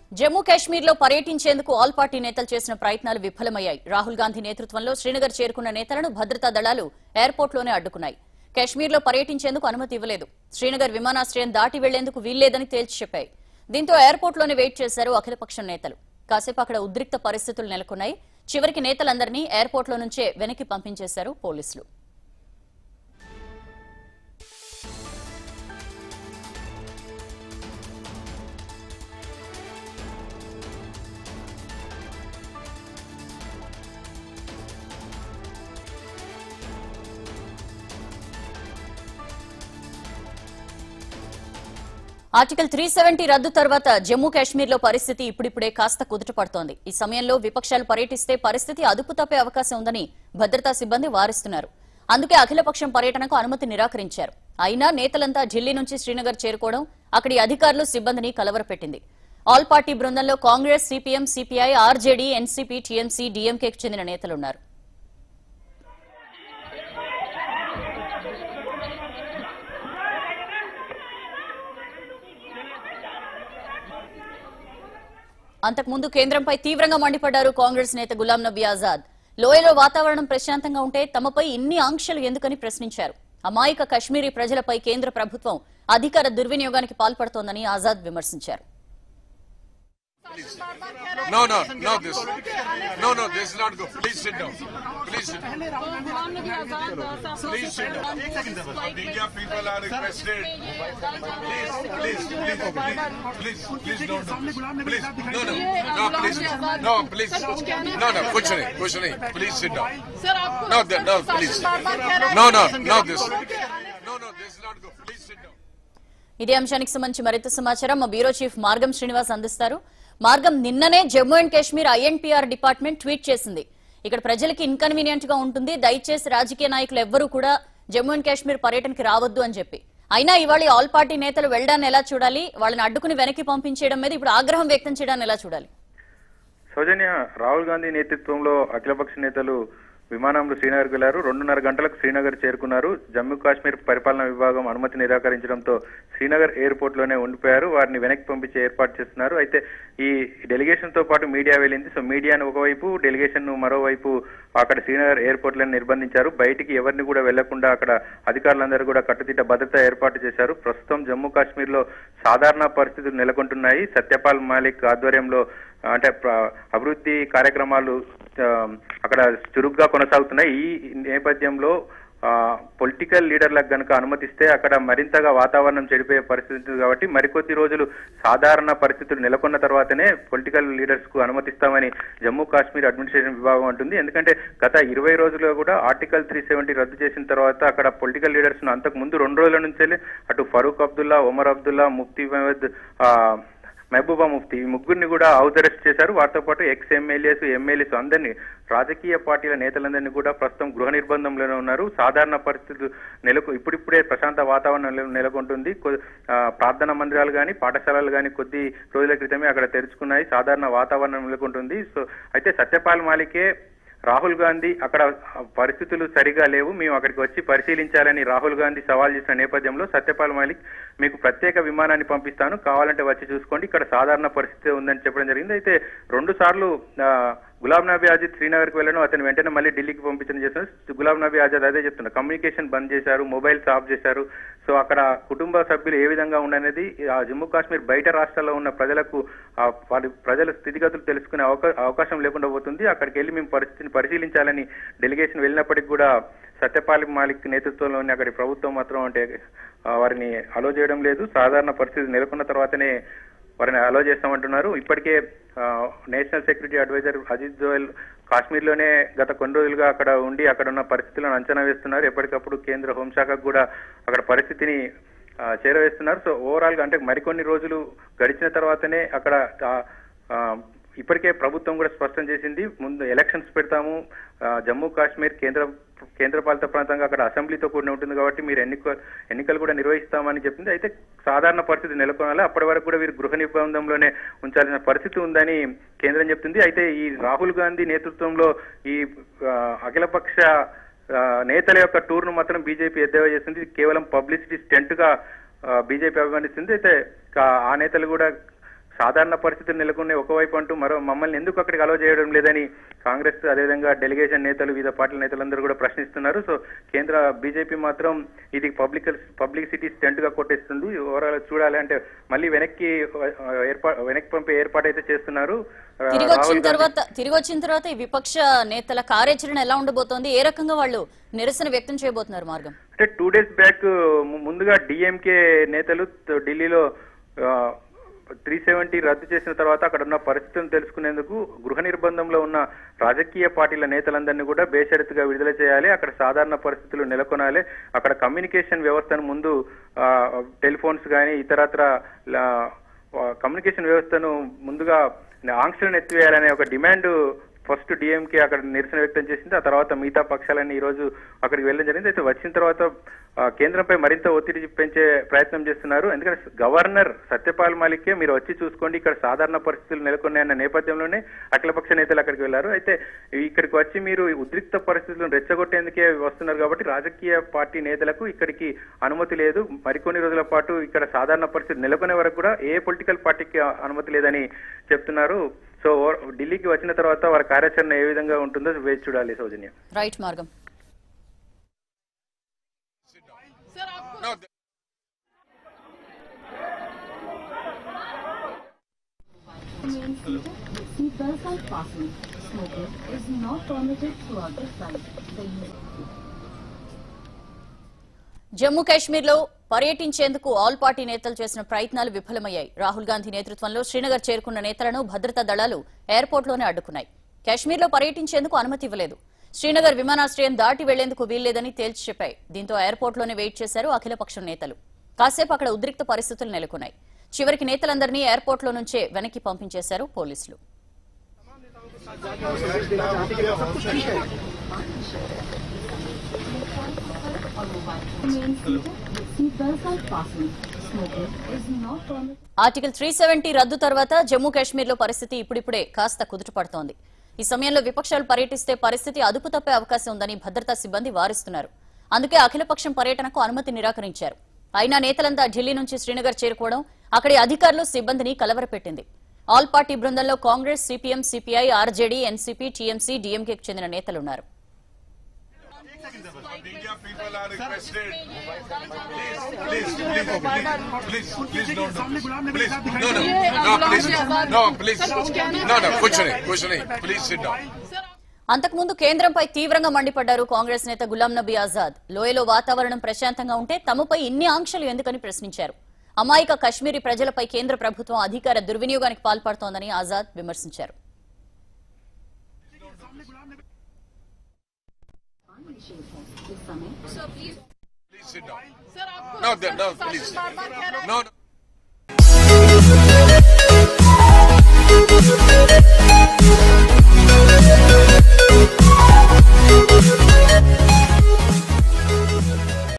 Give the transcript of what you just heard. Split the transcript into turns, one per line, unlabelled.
జమ్మూ కాశ్మీర్ లో పర్యటించేందుకు all party నేతలు చేసిన ప్రయత్నాలు విఫలమయ్యాయి రాహుల్ గాంధీ నేతృత్వంలో శ్రీనగర్ చేరుకున్న నేతలను భద్రతా దళాలు ఎయిర్పోర్ట్లోనే అడ్డుకున్నాయి కాశ్మీర్ లో పర్యటించేందుకు అనుమతి ఇవ్వలేదు శ్రీనగర్ విమానాశ్రయం దాటి వెళ్లేందుకు వీల్లేదని తేల్చి చెప్పాయి దీంతో ఎయిర్పోర్ట్లోనే వెయిట్ చేశారు అఖిలపక్షం నేతలు కాసేపు అక్కడ ఉద్రిక్త పరిస్థితులు నెలకొన్నాయి చివరికి నేతలందరినీ ఎయిర్పోర్ట్లో నుంచే వెనక్కి పంపించేశారు పోలీసులు ఆర్టికల్ త్రీ సెవెంటీ రద్దు తర్వాత జమ్మూ కాశ్మీర్ లో పరిస్థితి ఇప్పుడిప్పుడే కాస్త కుదుట పడుతోంది ఈ సమయంలో విపక్షాలు పర్యటిస్తే పరిస్థితి అదుపు తప్పే అవకాశం ఉందని భద్రతా సిబ్బంది వారిస్తున్నారు అందుకే అఖిలపక్షం పర్యటనకు అనుమతి నిరాకరించారు అయినా నేతలంతా ఢిల్లీ నుంచి శ్రీనగర్ చేరుకోవడం అక్కడి అధికారులు సిబ్బందిని కలవరపెట్టింది ఆల్ పార్టీ బృందంలో Congress CPM CPI RJD NCP TMC డీఎంకేకి చెందిన నేతలున్నారు అంతకుముందు కేంద్రంపై తీవ్రంగా మండిపడ్డారు కాంగ్రెస్ నేత గులాం నబీ ఆజాద్ లోయలో వాతావరణం ప్రశాంతంగా ఉంటే తమపై ఇన్ని ఆంక్షలు ఎందుకని ప్రశ్నించారు అమాయక కశ్మీరీ ప్రజలపై కేంద్ర ప్రభుత్వం అధికార దుర్వినియోగానికి పాల్పడుతోందని ఆజాద్ విమర్శించారు
No, no, no, this. No, no, this is not good. Please sit down. Please sit down. Please sit down. India people are requested. Please, please, please, please, please don't do this. Please, no, no, no, please, no, please, no, no, kuch nahi, kuch nahi. Please sit down.
Sir आपको
No, th- no, please. No, no, no, this. No, no, this is not good. Please sit down.
ఇదే అంశానికి సంబంధించి మరింత సమాచారం మా bureau chief మార్గం శ్రీనివాస్ అందిస్తారు మార్గం నిన్ననే Jammu and Kashmir INPR department tweet చేసింది ఇక్కడ ప్రజలకి ఇన్కన్వీనియంట్ గా ఉంటుంది దయచేసి రాజకీయ నాయకులు ఎవ్వరూ కూడా జమ్మూ అండ్ కాశ్మీర్ పర్యటనకి రావద్దు అని చెప్పి అయినా ఇవాళ ఈ ఆల్ పార్టీ నేతలు వెళ్ళడాన్ని ఎలా చూడాలి వాళ్ళని అడ్డుకుని వెనక్కి పంపించేయడం మీద ఇప్పుడు ఆగ్రహం వ్యక్తం చేయడాన్ని ఎలా చూడాలి
సౌజన్య రాహుల్ గాంధీ నేతృత్వంలో అఖిలపక్ష నేతలు విమానంలో శ్రీనగర్ వెళ్లారు రెండున్నర గంటలకు శ్రీనగర్ చేరుకున్నారు జమ్మూ కాశ్మీర్ పరిపాలనా విభాగం అనుమతి నిరాకరించడంతో శ్రీనగర్ ఎయిర్పోర్ట్ లోనే ఉండిపోయారు వారిని వెనక్కి పంపించే ఏర్పాటు చేస్తున్నారు అయితే ఈ డెలిగేషన్ తో పాటు మీడియా వెళ్ళింది సో మీడియాను ఒకవైపు డెలిగేషన్ ను మరోవైపు అక్కడ శ్రీనగర్ ఎయిర్పోర్ట్ లను నిర్బంధించారు బయటికి ఎవరిని కూడా వెళ్లకుండా అక్కడ అధికారులందరూ కూడా కట్టుదిట్ట భద్రత ఏర్పాటు చేశారు ప్రస్తుతం జమ్మూ కాశ్మీర్ లో సాధారణ పరిస్థితులు నెలకొంటున్నాయి సత్యపాల్ మాలిక్ ఆధ్వర్యంలో అంటే ప్ర- అభివృద్ధి కార్యక్రమాలు ఆ, అక్కడ చురుగ్గా కొనసాగుతున్నాయి ఈ నేపథ్యంలో పొలిటికల్ లీడర్లకు గనుక అనుమతిస్తే అక్కడ మరింతగా వాతావరణం చెడిపోయే పరిస్థితి ఉంటుంది కాబట్టి మరికొద్ది రోజులు సాధారణ పరిస్థితులు నెలకొన్న తర్వాతనే పొలిటికల్ లీడర్స్ కు అనుమతిస్తామని జమ్మూ కాశ్మీర్ అడ్మినిస్ట్రేషన్ విభాగం అంటుంది ఎందుకంటే గత ఇరవై రోజులుగా కూడా ఆర్టికల్ త్రీ సెవెంటీ రద్దు చేసిన తర్వాత అక్కడ పొలిటికల్ లీడర్స్ ను అంతకు ముందు రెండు రోజుల నుంచే అటు ఫరూక్ అబ్దుల్లా ఒమర్ అబ్దుల్లా ముఫ్తీ మహమ్మద్ ఆ, మహబూబా ముఫ్తీ ఈ ముగ్గురిని కూడా హౌస్ అరెస్ట్ చేశారు వారితో పాటు ఎక్స్ ఎమ్మెల్యేస్ ఎమ్మెల్యేస్ అందరినీ రాజకీయ పార్టీల నేతలందరినీ కూడా ప్రస్తుతం గృహ నిర్బంధంలోనే ఉన్నారు సాధారణ పరిస్థితులు నెలకు ఇప్పుడిప్పుడే ప్రశాంత వాతావరణం నెల- నెలకొంటుంది కొ- ఆ, ప్రార్థనా మందిరాలు కానీ పాఠశాలలు కానీ కొద్ది రోజుల క్రితమే అక్కడ తెరుచుకున్నాయి సాధారణ వాతావరణం నెలకొంటుంది సో అయితే సత్యపాల్ మాలికే రాహుల్ గాంధీ అక్కడ పరిస్థితులు సరిగా లేవు మేము అక్కడికి వచ్చి పరిశీలించాలని రాహుల్ గాంధీ సవాల్ చేసిన నేపథ్యంలో సత్యపాల్ మాలిక్ మీకు ప్రత్యేక విమానాన్ని పంపిస్తాను కావాలంటే వచ్చి చూసుకోండి ఇక్కడ సాధారణ పరిస్థితి ఉందని చెప్పడం జరిగింది అయితే రెండు సార్లు ఆ, గులాం నబీ ఆజాద్ శ్రీనగర్కి వెళ్ళడం అతను వెంటనే మళ్ళీ ఢిల్లీకి పంపించడం చేస్తున్నారు గులాం నబీ ఆజాద్ అదే చెప్తున్నారు కమ్యూనికేషన్ బంద్ చేశారు మొబైల్స్ ఆఫ్ చేశారు సో అక్కడ కుటుంబ సభ్యులు ఏ విధంగా ఉండనేది ఆ జమ్మూ కాశ్మీర్ బయట రాష్ట్రాల్లో ఉన్న ప్రజలకు ఆ వారి ప్రజల స్థితిగతులు తెలుసుకునే అవకా- అవకాశం లేకుండా పోతుంది అక్కడికి వెళ్ళి మేము పరిస్థితిని పరిశీలించాలని డెలిగేషన్ వెళ్ళినప్పటికీ కూడా సత్యపాల్ మాలిక్ నేతృత్వంలోని అక్కడి ప్రభుత్వం మాత్రం అంటే ఆ, వారిని అలో చేయడం లేదు సాధారణ పరిస్థితి నెలకొన్న తర్వాతనే వారిని అలో చేస్తామంటున్నారు ఇప్పటికే ఆ, నేషనల్ సెక్యూరిటీ అడ్వైజర్ అజిత్ జోయల్ కాశ్మీర్ లోనే గత కొన్ని రోజులుగా అక్కడ ఉండి అక్కడ ఉన్న పరిస్థితులను అంచనా వేస్తున్నారు ఎప్పటికప్పుడు కేంద్ర హోంశాఖకు కూడా అక్కడ పరిస్థితిని ఆ, చేరవేస్తున్నారు సో ఓవరాల్ గా అంటే మరికొన్ని రోజులు గడిచిన తర్వాతనే అక్కడ ఆ, ఆ, ఇప్పటికే ప్రభుత్వం కూడా స్పష్టం చేసింది ముందు ఎలక్షన్స్ పెడతాము ఆ, జమ్మూ కాశ్మీర్ కేంద్ర కేంద్రపాలిత ప్రాంతంగా అక్కడ అసెంబ్లీతో కూడిన ఉంటుంది కాబట్టి మీరు ఎన్నిక ఎన్నికలు కూడా నిర్వహిస్తామని చెప్పింది అయితే సాధారణ పరిస్థితి నెలకొనాలి అప్పటి వరకు కూడా వీరు గృహ నిర్బంధంలోనే ఉంచాల్సిన పరిస్థితి ఉందని కేంద్రం చెప్తుంది అయితే ఈ రాహుల్ గాంధీ నేతృత్వంలో ఈ ఆ, అఖిలపక్ష ఆ, నేతల యొక్క టూర్ ను మాత్రం బీజేపీ ఎద్దేవా చేస్తుంది ఇది కేవలం పబ్లిసిటీ స్టెంట్ గా బీజేపీ అభిమానిస్తుంది అయితే కా- ఆ నేతలు కూడా సాధారణ పరిస్థితులు నెలకొనే ఒకవైపు అంటూ మరో మమ్మల్ని ఎందుకు అక్కడికి అలో చేయడం లేదని కాంగ్రెస్ అదేవిధంగా డెలిగేషన్ నేతలు వివిధ పార్టీల నేతలందరూ కూడా ప్రశ్నిస్తున్నారు సో కేంద్ర బీజేపీ మాత్రం ఇది పబ్లిక్ పబ్లిసిటీ స్టెంట్ గా కొట్టేస్తుంది ఓవరాల్ చూడాలి అంటే మళ్ళీ వెనక్కి ఏర్పా వెనక్కి పంపే ఏర్పాటు అయితే చేస్తున్నారు ఆ,
తిరిగి
రాహుల్
వచ్చిన
గాంధీ-
తర్వాత తిరిగి వచ్చిన తర్వాత ఈ విపక్ష నేతల కార్యాచరణ ఎలా ఉండబోతోంది ఏ రకంగా వాళ్ళు నిరసన వ్యక్తం చేయబోతున్నారు మార్గం
అంటే టూ డేస్ బ్యాక్ ము- ముందుగా డిఎంకే నేతలు త- ఢిల్లీలో త్రీ సెవెంటీ రద్దు చేసిన తర్వాత అక్కడ ఉన్న పరిస్థితులను తెలుసుకునేందుకు గృహ నిర్బంధంలో ఉన్న రాజకీయ పార్టీల నేతలందరినీ కూడా బేషరతుగా విడుదల చేయాలి అక్కడ సాధారణ పరిస్థితులు నెలకొనాలి అక్కడ కమ్యూనికేషన్ వ్యవస్థను ముందు ఆ, టెలిఫోన్స్ కానీ ఇతరత్ర లా- ఆ, కమ్యూనికేషన్ వ్యవస్థను ముందుగా ఆంక్షలను ఎత్తివేయాలనే ఒక డిమాండ్ ఫస్ట్ డిఎంకే అక్కడ నిరసన వ్యక్తం చేసింది ఆ తర్వాత మిగతా పక్షాలన్నీ ఈ రోజు అక్కడికి వెళ్ళడం జరిగింది అయితే వచ్చిన తర్వాత ఆ, కేంద్రంపై మరింత ఒత్తిడి పెంచే ప్రయత్నం చేస్తున్నారు ఎందుకంటే గవర్నర్ సత్యపాల్ మాలికే మీరు వచ్చి చూసుకోండి ఇక్కడ సాధారణ పరిస్థితులు నెలకొన్నాయన్న నేపథ్యంలోనే అఖిలపక్ష నేతలు అక్కడికి వెళ్లారు అయితే ఇక్కడికి వచ్చి మీరు ఉద్రిక్త పరిస్థితులను రెచ్చగొట్టేందుకే వస్తున్నారు కాబట్టి రాజకీయ పార్టీ నేతలకు ఇక్కడికి అనుమతి లేదు మరికొన్ని రోజుల పాటు ఇక్కడ సాధారణ పరిస్థితి నెలకొనే వరకు కూడా ఏ పొలిటికల్ పార్టీకి అనుమతి లేదని చెప్తున్నారు సో ఓ- ఢిల్లీకి వచ్చిన తర్వాత వారి కార్యాచరణ ఏ విధంగా ఉంటుందో వేచి చూడాలి సౌజన్య
రైట్ మార్గం
No, th-
Remain seated with seatbelts and fastened. Smoking is not permitted throughout the flight. The
Jammu Kashmir లో పర్యటించేందుకు ఆల్ పార్టీ నేతలు చేసిన ప్రయత్నాలు విఫలమయ్యాయి రాహుల్ గాంధీ నేతృత్వంలో శ్రీనగర్ చేరుకున్న నేతలను భద్రతా దళాలు ఎయిర్పోర్ట్లోనే అడ్డుకున్నాయి కాశ్మీర్లో పర్యటించేందుకు అనుమతి ఇవ్వలేదు శ్రీనగర్ విమానాశ్రయం దాటి వెళ్లేందుకు వీల్లేదని తేల్చి చెప్పాయి దీంతో ఎయిర్పోర్ట్లోనే వెయిట్ చేశారు అఖిలపక్షం నేతలు కాసేపు అక్కడ ఉద్రిక్త పరిస్థితులు నెలకొన్నాయి చివరికి నేతలందరినీ ఎయిర్పోర్ట్లో నుంచే వెనక్కి పంపించేశారు పోలీసులు
remain seated with seatbelts and fastened. Smoking is not permitted.
Article three seventy రద్దు తర్వాత జమ్మూ కాశ్మీర్ లో పరిస్థితి ఇప్పుడిప్పుడే కాస్త కుదుటపడుతోంది ఈ సమయంలో విపక్షాలు పర్యటిస్తే పరిస్థితి అదుపు తప్పే అవకాశం ఉందని భద్రతా సిబ్బంది వారిస్తున్నారు అందుకే అఖిలపక్షం పర్యటనకు అనుమతి నిరాకరించారు అయినా నేతలంతా ఢిల్లీ నుంచి శ్రీనగర్ చేరుకోవడం అక్కడి అధికారులు సిబ్బందిని కలవరపెట్టింది ఆల్ పార్టీ బృందంలో Congress CPM CPI RJD NCP TMC డీఎంకేకి చెందిన నేతలున్నారు
India people are requested. Please, please, please, please, please, please don't do this. Please, no, no, no, please, no, please, no, no, कुछ नहीं, कुछ नहीं. Please sit down.
అంతకుముందు కేంద్రంపై తీవ్రంగా మండిపడ్డారు కాంగ్రెస్ నేత గులాం నబీ ఆజాద్ లోయలో వాతావరణం ప్రశాంతంగా ఉంటే తమపై ఇన్ని ఆంక్షలు ఎందుకని ప్రశ్నించారు అమాయక కశ్మీరీ ప్రజలపై కేంద్ర ప్రభుత్వం అధికార దుర్వినియోగానికి పాల్పడుతోందని ఆజాద్ విమర్శించారు
इस समय
Please sit down. No, no, please. No, no.